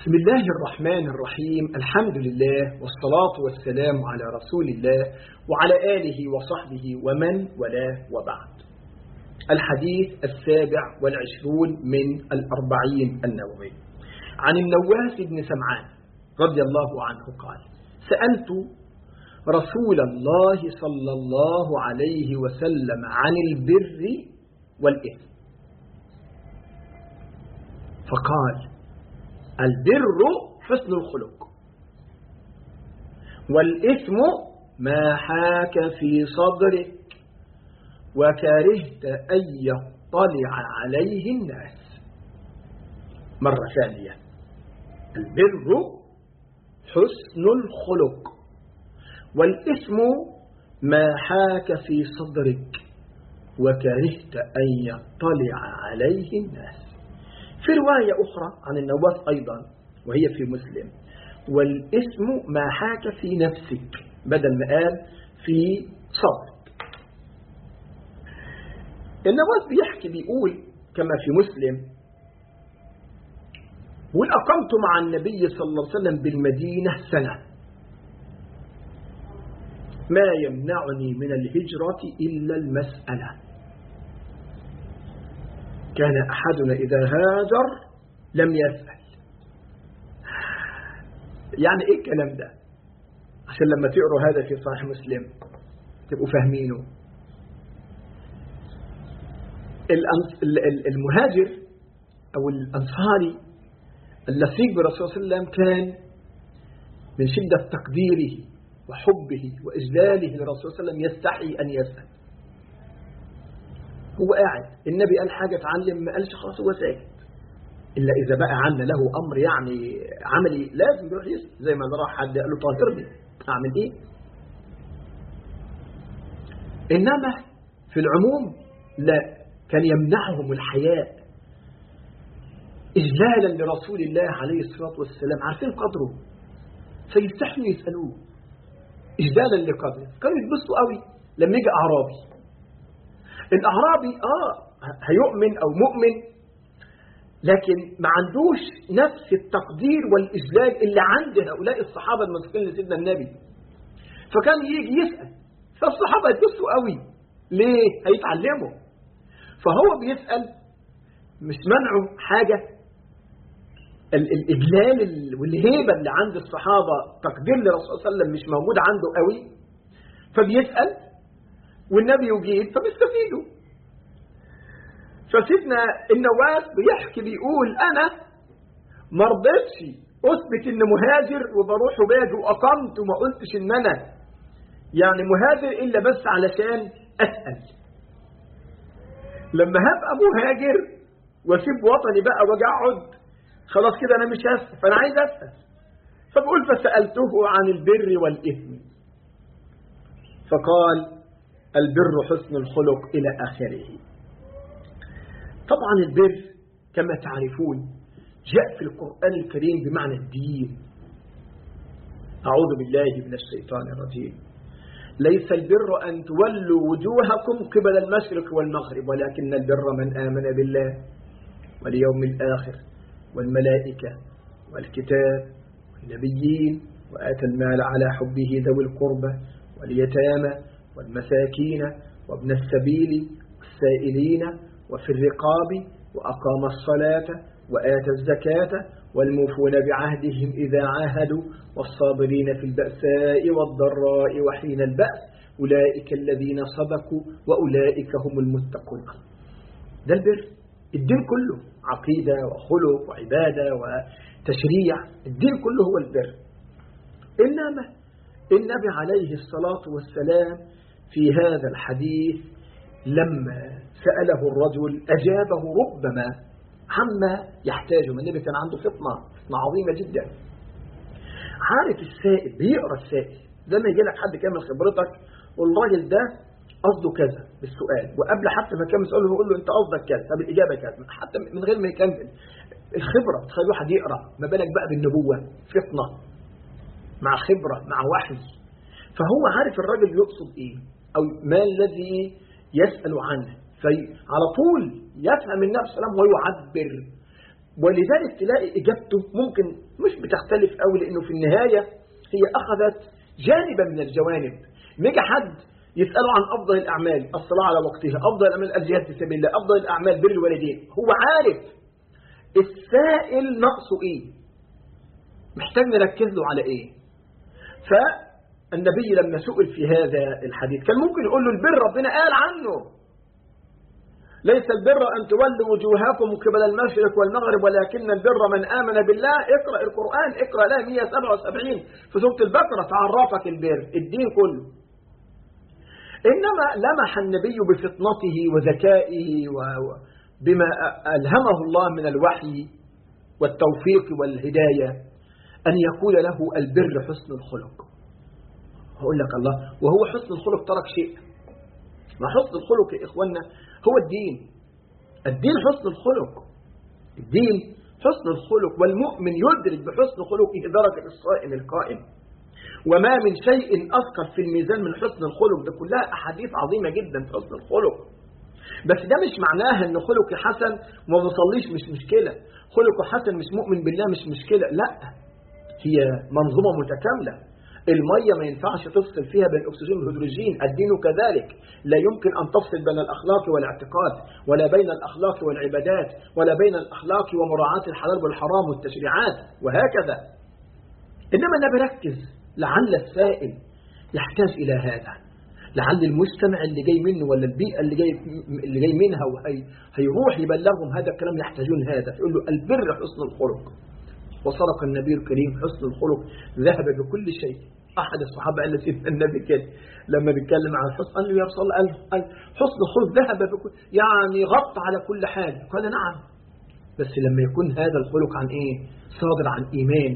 بسم الله الرحمن الرحيم الحمد لله والصلاة والسلام على رسول الله وعلى آله وصحبه ومن ولا وبعد الحديث السابع والعشرون من الأربعين النووي عن النواس بن سمعان رضي الله عنه قال سألت رسول الله صلى الله عليه وسلم عن البر والإثم فقال البر حسن الخلق والإثم ما حاك في صدرك وكرهت أن يطلع عليه الناس مرة ثانية البر حسن الخلق والإثم ما حاك في صدرك وكرهت أن يطلع عليه الناس في رواية أخرى عن النواس أيضا وهي في مسلم والاسم ما حاك في نفسك بدل ما قال في صدرك النواس بيحكي بيقول كما في مسلم بيقول أقمت مع النبي صلى الله عليه وسلم بالمدينة سنة ما يمنعني من الهجرة إلا المسألة كان أحدنا إذا هاجر لم يسأل يعني إيه الكلام ده عشان لما تقروا هذا في صحيح مسلم تبقوا فاهمينه المهاجر أو الأنصاري اللصيق برسول صلى الله عليه وسلم كان من شدة تقديره وحبه وإجلاله لرسول صلى الله عليه وسلم يستحي أن يسأل هو قاعد النبي قال حاجة اتعلم ما قالش خلاص هو ساكت إلا إذا بقى عنا له أمر يعني عملي لازم يروح يسأل زي ما راح حد قال له طهرني أعمل إيه إنما في العموم لا كان يمنعهم الحياء إجلالا لرسول الله عليه الصلاة والسلام عارفين قدره فيستحوا يسألوه إجلالا لقدره كانوا يتبسطوا قوي لما يجي أعرابي الأعرابي آه هيؤمن أو مؤمن لكن ما عندوش نفس التقدير والإجلال اللي عند هؤلاء الصحابة المنصفين لسيدنا النبي فكان يجي يسأل فالصحابة يتبسطوا قوي ليه؟ هيتعلموا فهو بيسأل مش منعه حاجة الإجلال والهيبة اللي عند الصحابة تقدير لرسول صلى الله عليه وسلم مش موجود عنده قوي فبيسأل والنبي يجيب فبيستفيدوا فسيدنا النواس بيحكي بيقول أنا ما رضيتش أثبت إن مهاجر وبروح وباجي وأقمت وما قلتش إن أنا يعني مهاجر إلا بس علشان أسأل لما هبقى مهاجر واسيب وطني بقى واجي اقعد خلاص كده انا مش هسأل فانا عايز اسال فبقول فسالته عن البر والاثم فقال البر حسن الخلق الى اخره طبعا البر كما تعرفون جاء في القران الكريم بمعنى الدين اعوذ بالله من الشيطان الرجيم ليس البر أن تولوا وجوهكم قبل المشرق والمغرب ولكن البر من آمن بالله واليوم الآخر والملائكة والكتاب والنبيين وآتى المال على حبه ذوي القربى واليتامى والمساكين وابن السبيل والسائلين وفي الرقاب وأقام الصلاة وآتى الزكاة والموفون بعهدهم إذا عاهدوا والصابرين في البأساء والضراء وحين البأس أولئك الذين صدقوا وأولئك هم المتقون ده البر الدين كله عقيدة وخلق وعبادة وتشريع الدين كله هو البر إنما النبي عليه الصلاة والسلام في هذا الحديث لما سأله الرجل أجابه ربما عما يحتاجه من النبي كان عنده فطنة فطنة عظيمة جدا عارف السائل بيقرأ السائل زي ما يجي لك حد كامل خبرتك والراجل ده قصده كذا بالسؤال وقبل حتى ما كان سؤاله يقول له انت قصدك كذا طب الاجابه كذا حتى من غير ما يكمل الخبره تخلي واحد يقرا ما بالك بقى بالنبوه فطنه مع خبره مع وحي فهو عارف الراجل يقصد ايه او ما الذي يسال عنه فعلى طول يفهم النبي صلى الله عليه وسلم ويعبر ولذلك تلاقي إجابته ممكن مش بتختلف قوي لأنه في النهاية هي أخذت جانبا من الجوانب ميجي حد يسأله عن أفضل الأعمال الصلاة على وقتها أفضل الأعمال الجهاد في سبيل الله أفضل الأعمال بر الوالدين هو عارف السائل نقصه إيه محتاج نركز له على إيه فالنبي لما سئل في هذا الحديث كان ممكن يقول له البر ربنا قال عنه ليس البر أن تولوا وجوهكم قبل المشرق والمغرب ولكن البر من آمن بالله اقرأ القرآن اقرأ لا 177 في سورة البقرة تعرفك البر الدين كله إنما لمح النبي بفطنته وذكائه وبما ألهمه الله من الوحي والتوفيق والهداية أن يقول له البر حسن الخلق هقول لك الله وهو حسن الخلق ترك شيء ما حسن الخلق يا إخوانا هو الدين الدين حسن الخلق الدين حسن الخلق والمؤمن يدرك بحسن خلقه درجة الصائم القائم وما من شيء أثقل في الميزان من حسن الخلق ده كلها أحاديث عظيمة جدا في حسن الخلق بس ده مش معناها ان خلقي حسن وما بصليش مش مشكلة خلقه حسن مش مؤمن بالله مش مشكلة لا هي منظومة متكاملة المية ما ينفعش تفصل فيها بين الأكسجين والهيدروجين الدين كذلك لا يمكن أن تفصل بين الأخلاق والاعتقاد ولا بين الأخلاق والعبادات ولا بين الأخلاق ومراعاة الحلال والحرام والتشريعات وهكذا إنما أنا بركز لعل السائل يحتاج إلى هذا لعل المجتمع اللي جاي منه ولا البيئة اللي جاي اللي جاي منها وهي هيروح يبلغهم هذا الكلام يحتاجون هذا يقول له البر حسن الخلق وصدق النبي الكريم حسن الخلق ذهب بكل شيء أحد الصحابة قال لسيدنا النبي كده لما بيتكلم عن الحسن قال له يا رسول الله قال حسن الخلق ذهب بكل يعني غطى على كل حاجة قال نعم بس لما يكون هذا الخلق عن ايه صادر عن ايمان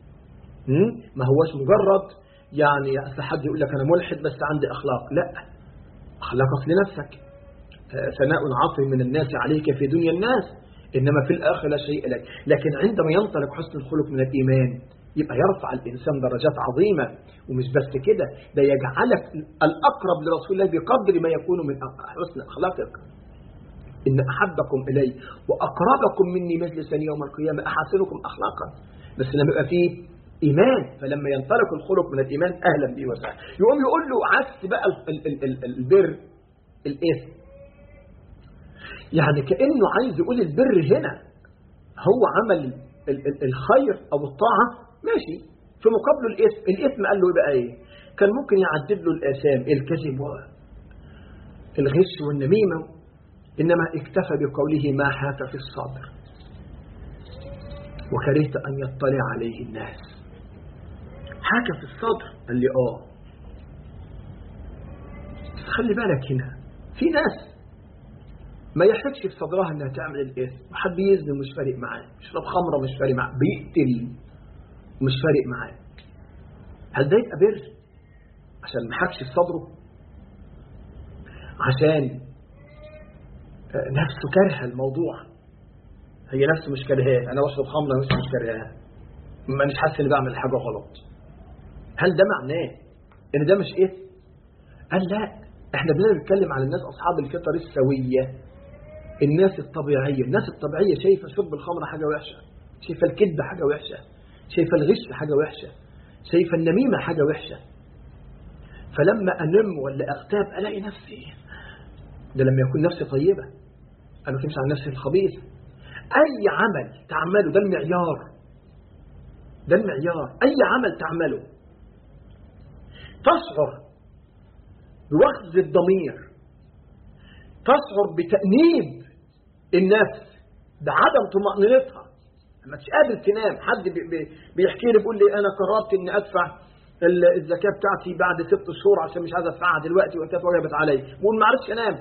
ما هوش مجرد يعني أصل حد يقول لك أنا ملحد بس عندي أخلاق لا أخلاقك لنفسك ثناء عاطل من الناس عليك في دنيا الناس إنما في الآخر لا شيء لك لكن عندما ينطلق حسن الخلق من الإيمان يبقى يرفع الإنسان درجات عظيمة ومش بس كده ده يجعلك الأقرب لرسول الله بقدر ما يكون من حسن أخلاقك إن أحبكم إلي وأقربكم مني مجلسا يوم القيامة أحسنكم أخلاقا بس لما يبقى فيه إيمان فلما ينطلق الخلق من الإيمان أهلا به وسهلا يقوم يقول له عكس بقى ال ال ال البر الإثم يعني كأنه عايز يقول البر هنا هو عمل ال ال الخير أو الطاعة ماشي في مقابله الإثم الإثم قال له بقى إيه كان ممكن يعدد له الآثام الكذب والغش والنميمة إنما اكتفى بقوله ما حاك في الصدر وكرهت أن يطلع عليه الناس حاجة في الصدر قال لي اه بس خلي بالك هنا في ناس ما يحتاجش في صدرها انها تعمل الاثم وحد بيزن مش فارق معاه بيشرب خمره مش فارق معاه بيقتل مش فارق معاه هل ده يبقى بر عشان ما حكش في صدره عشان نفسه كره الموضوع هي نفسه مش كرهاه انا بشرب خمره نفسه مش كرهاه ما مش حاسس اني بعمل حاجه غلط هل ده معناه ان ده مش ايه قال لا احنا بنتكلم على الناس اصحاب الفطر السويه الناس الطبيعيه الناس الطبيعيه شايفه شرب الخمر حاجه وحشه شايفه الكذب حاجه وحشه شايفه الغش حاجه وحشه شايفه النميمه حاجه وحشه فلما انم ولا اغتاب الاقي نفسي ده لما يكون نفسي طيبه انا ما عن نفسي الخبيثه اي عمل تعمله ده المعيار ده المعيار اي عمل تعمله تشعر بوخز الضمير تشعر بتأنيب النفس بعدم طمأنينتها لما مش قادر تنام حد بي بي بيحكي لي بيقول لي انا قررت اني ادفع الزكاه بتاعتي بعد ست شهور عشان مش عايز ادفعها دلوقتي وكانت وجبت عليا بقول ما عرفتش انام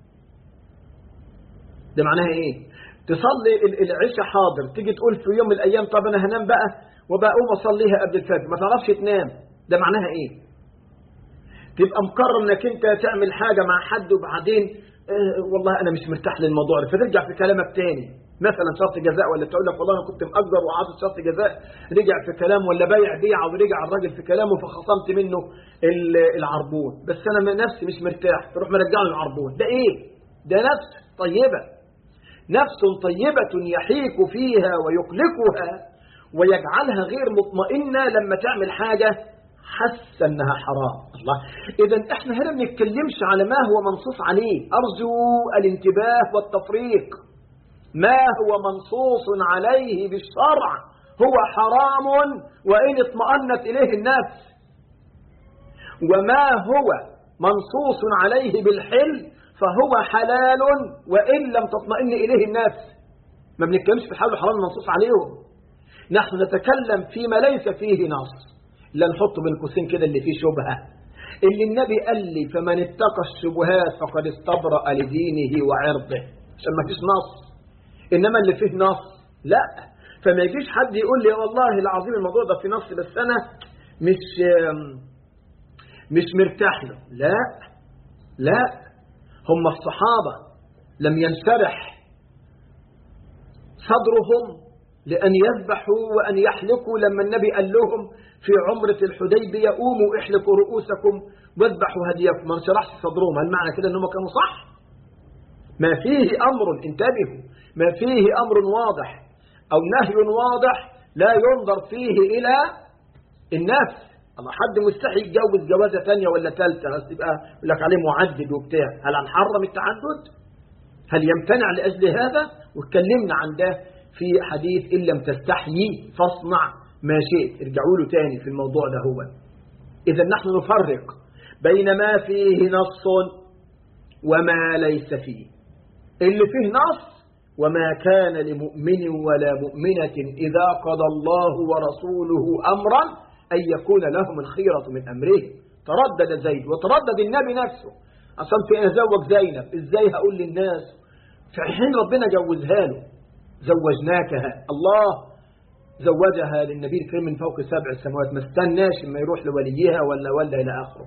ده معناها ايه تصلي العشاء حاضر تيجي تقول في يوم من الايام طب انا هنام بقى وبقى اقوم اصليها قبل الفجر ما تعرفش تنام ده معناها ايه تبقى مقرر انك انت تعمل حاجة مع حد وبعدين اه والله انا مش مرتاح للموضوع ده فترجع في كلامك تاني مثلا شرط جزاء ولا تقول لك والله انا كنت مأجر وعاطي شرط جزاء رجع في كلام ولا بايع بيعه ورجع الراجل في كلامه فخصمت منه العربون بس انا نفسي مش مرتاح تروح مرجع له العربون ده ايه ده نفس طيبة نفس طيبة يحيك فيها ويقلقها ويجعلها غير مطمئنة لما تعمل حاجة حس انها حرام الله اذا احنا هنا ما بنتكلمش على ما هو منصوص عليه ارجو الانتباه والتفريق ما هو منصوص عليه بالشرع هو حرام وان اطمأنت اليه النفس وما هو منصوص عليه بالحل فهو حلال وان لم تطمئن اليه النفس ما بنتكلمش في الحلال والحرام المنصوص عليهم نحن نتكلم فيما ليس فيه نص لا نحط بين قوسين كده اللي فيه شبهة اللي النبي قال لي فمن اتقى الشبهات فقد استبرأ لدينه وعرضه عشان ما فيش نص إنما اللي فيه نص لا فما يجيش حد يقول لي والله العظيم الموضوع ده في نص بس أنا مش مش مرتاح له لا لا هم الصحابة لم ينشرح صدرهم لأن يذبحوا وأن يحلقوا لما النبي قال لهم في عمرة الحديبية قوموا احلقوا رؤوسكم واذبحوا هديكم ما شرحش صدرهم هل معنى كده أنهم كانوا صح ما فيه أمر انتبهوا ما فيه أمر واضح أو نهي واضح لا ينظر فيه إلى النفس الله حد مستحي يتجوز جوازة ثانية ولا ثالثة بس يبقى يقول لك عليه معدد وبتاع هل هنحرم التعدد هل يمتنع لأجل هذا واتكلمنا عن ده في حديث إن لم تستحيي فاصنع ما شئت ارجعوا له تاني في الموضوع ده هو إذا نحن نفرق بين ما فيه نص وما ليس فيه اللي فيه نص وما كان لمؤمن ولا مؤمنة إذا قضى الله ورسوله أمرا أن يكون لهم الخيرة من أمره تردد زيد وتردد النبي نفسه عشان في أزوج زينب إزاي هقول للناس في حين ربنا جوزها له زوجناكها الله زوجها للنبي الكريم من فوق سبع سماوات ما استناش ما يروح لوليها ولا ولا إلى آخره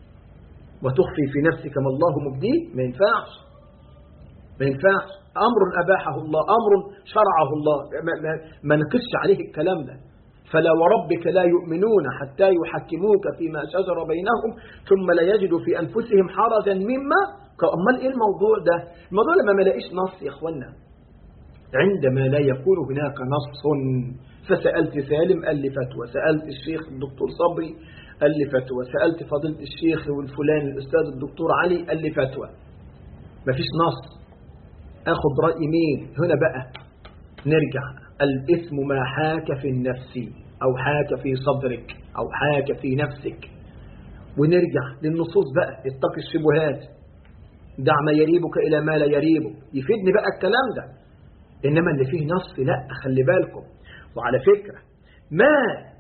وتخفي في نفسك ما الله مبديه ما ينفعش ما ينفعش أمر أباحه الله أمر شرعه الله ما, ما, ما نقصش عليه الكلام ده فلا وربك لا يؤمنون حتى يحكموك فيما شجر بينهم ثم لا يجدوا في أنفسهم حرجا مما أمال إيه الموضوع ده الموضوع لما ما لاقيش نص يا إخوانا عندما لا يكون هناك نص فسألت سالم قال لي فتوى سألت الشيخ الدكتور صبري قال لي فتوى سألت فضيلة الشيخ والفلان الأستاذ الدكتور علي قال لي فتوى مفيش نص أخذ رأي مين هنا بقى نرجع الاسم ما حاك في النفس أو حاك في صدرك أو حاك في نفسك ونرجع للنصوص بقى اتق الشبهات دع ما يريبك إلى ما لا يريبك يفيدني بقى الكلام ده إنما اللي فيه نص لا خلي بالكم وعلى فكرة ما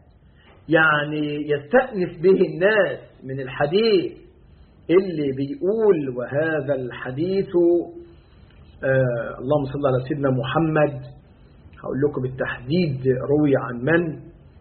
يعني يستأنس به الناس من الحديث اللي بيقول وهذا الحديث آه اللهم صل على سيدنا محمد هقول لكم بالتحديد روي عن من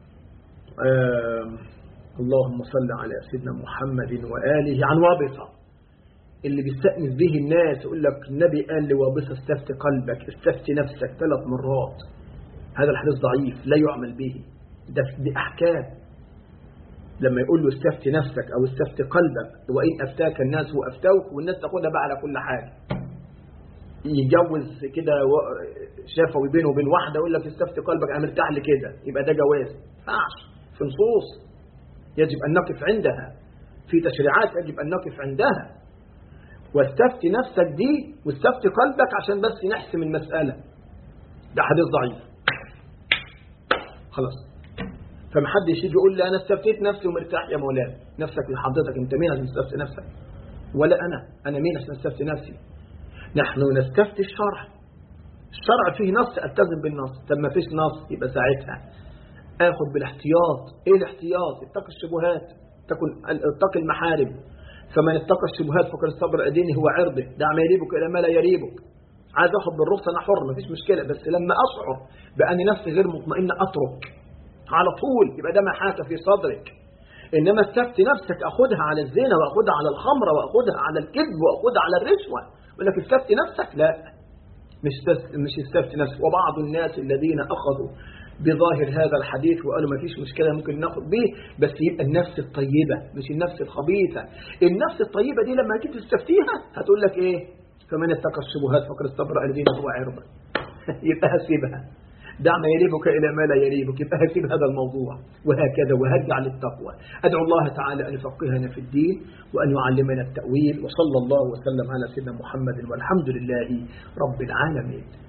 آه اللهم صل على سيدنا محمد وآله عن وابصة اللي بيستأنس به الناس يقول لك النبي قال لوابصة استفت قلبك استفت نفسك ثلاث مرات هذا الحديث ضعيف لا يعمل به ده دي أحكام لما يقول له استفت نفسك أو استفت قلبك وإن أفتاك الناس وأفتوك والناس تاخدها بقى على كل حاجة يتجوز كده شافوي بينه وبين واحدة يقول لك استفت قلبك أنا مرتاح لكده يبقى ده جواز فعش في نصوص يجب أن نقف عندها في تشريعات يجب أن نقف عندها واستفت نفسك دي واستفت قلبك عشان بس نحسم المسألة ده حديث ضعيف خلاص فمحدش يجي يقول لي أنا استفتيت نفسي ومرتاح يا مولانا نفسك لحضرتك أنت مين عشان تستفتي نفسك ولا أنا أنا مين عشان استفتي نفسي نحن نستفتي الشرع الشرع فيه نص التزم بالنص طب ما فيش نص يبقى ساعتها اخد بالاحتياط ايه الاحتياط اتقي الشبهات تكن اتقي المحارم فمن اتقى الشبهات فقد استبرأ دينه هو عرضه دع ما يريبك الى ما لا يريبك عايز اخد بالرخصه انا حر مفيش مشكله بس لما اشعر بان نفسي غير مطمئنه اترك على طول يبقى ده ما حاك في صدرك انما استفتي نفسك اخدها على الزنا واخدها على الخمره واخدها على الكذب واخدها على الرشوه يقول لك استفتي نفسك لا مش مش استفتي نفسك وبعض الناس الذين اخذوا بظاهر هذا الحديث وقالوا ما فيش مشكلة ممكن ناخد به بس يبقى النفس الطيبة مش النفس الخبيثة النفس الطيبة دي لما تيجي تستفتيها هتقول لك ايه فمن اتقى الشبهات فقد استبرأ لدينه وعرضه يبقى هسيبها دع ما يريبك إلى ما لا يريبك يبقى هسيب هذا الموضوع وهكذا وهرجع للتقوى أدعو الله تعالى أن يفقهنا في الدين وأن يعلمنا التأويل وصلى الله وسلم على سيدنا محمد والحمد لله رب العالمين